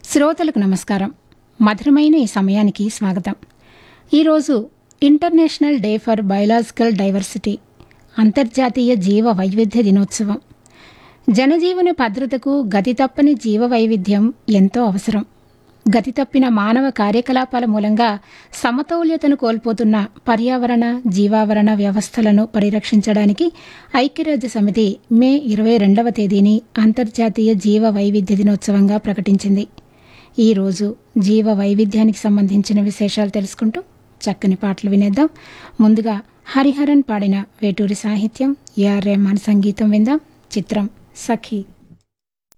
శ్రోతలకు నమస్కారం మధురమైన ఈ సమయానికి స్వాగతం ఈరోజు international day for biological diversity అంతర్జాతీయ జీవ వైవిధ్య దినోత్సవం జనజీవన భద్రతకు గతి తప్పని జీవ వైవిధ్యం ఎంతో అవసరం గతి తప్పిన మానవ కార్యకలాపాల మూలంగా సమతౌల్యతను కోల్పోతున్న పర్యావరణ జీవావరణ వ్యవస్థలను పరిరక్షించడానికి ఐక్యరాజ్య సమితి మే ఇరవై రెండవ తేదీని అంతర్జాతీయ జీవ వైవిధ్య దినోత్సవంగా ప్రకటించింది ఈరోజు జీవ వైవిధ్యానికి సంబంధించిన విశేషాలు తెలుసుకుంటూ చక్కని పాటలు వినేద్దాం ముందుగా హరిహరన్ పాడిన వేటూరి సాహిత్యం ఏఆర్ రెహమాన్ సంగీతం విందాం చిత్రం సఖీ